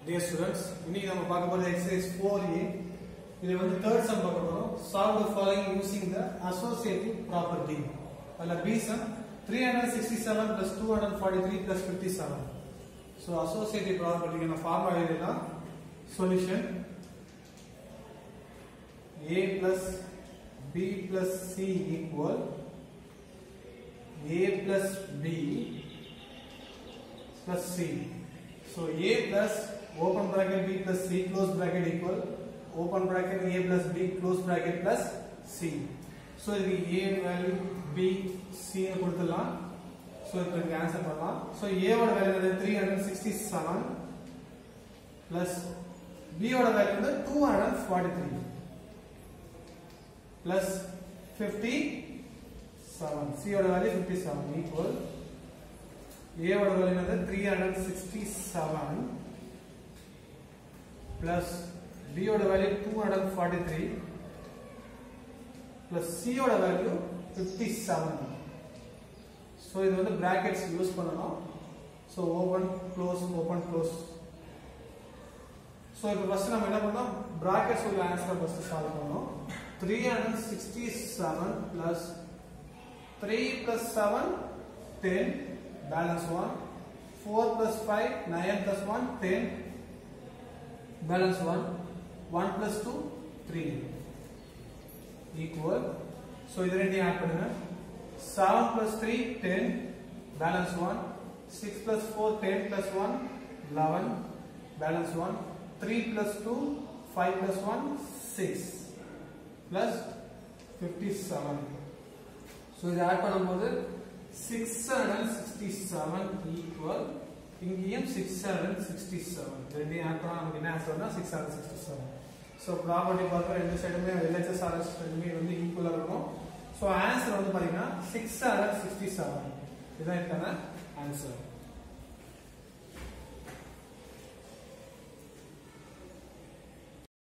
dear students இன்னைக்கு நம்ம பார்க்க போறது எக்ஸசைஸ் 4a இது வந்து தேர்ட் சம் பார்க்க போறோம் solve the following using the associative property அதுல b sum 367 plus 243 plus 57 so associative property க்கான ஃபார்முலா எழுதலாம் solution a plus b plus c equal a plus b plus c so a plus open bracket b plus c close bracket equal open bracket a plus b close bracket plus c so இதுக்கு a value b c னு கொடுத்துடலாம் so இப்போ இதுக்கு answer பண்ணலாம் so a ஓட value வந்து 367 plus b ஓட value வந்து 243 plus 57 c ஓட வேல்யூ 57 equal a ஓட வேல்யூ வந்து 367 plus b ஓட வேல்யூ 243 plus c ஓட வேல்யூ 57 so இது வந்து brackets யூஸ் பண்ணனும் so open close open close so இப்போ ஃபர்ஸ்ட் நம்ம என்ன பண்ணோம் brackets உள்ள ஆன்சர் ஃபர்ஸ்ட் சால்வ் பண்ணனும் 367 plus 3 plus 7 10 balance 1 4 plus 5 9 plus 1 10 balance 1 1 plus 2 3 equal so இது ரெண்டையும் ஆட் பண்ணுங்க 7 plus 3 10 balance 1 6 plus 4 10 plus 1 11 balance 1 3 plus 2 5 plus 1 6 plus 57 so இது ஆட் பண்ணும்போது 667 equal இங்கேயும் 667 ரெண்டையும் ஆட் பண்ணா நமக்கு என்ன ஆன்சர்னா 667 ஸோ ப்ராப்பர்ட்டி பார்த்தா ரெண்டு சைடுமே எல்ஹெச்எஸ் ஆர்எஸ் ரெண்டுமே வந்து ஈக்குவலாக இருக்கணும் ஸோ ஆன்சர் வந்து பார்த்தீங்கன்னா சிக்ஸ் ஹண்ட்ரட் சிக்ஸ்டி செவன் இதுதான் இதுக்கான ஆன்சர்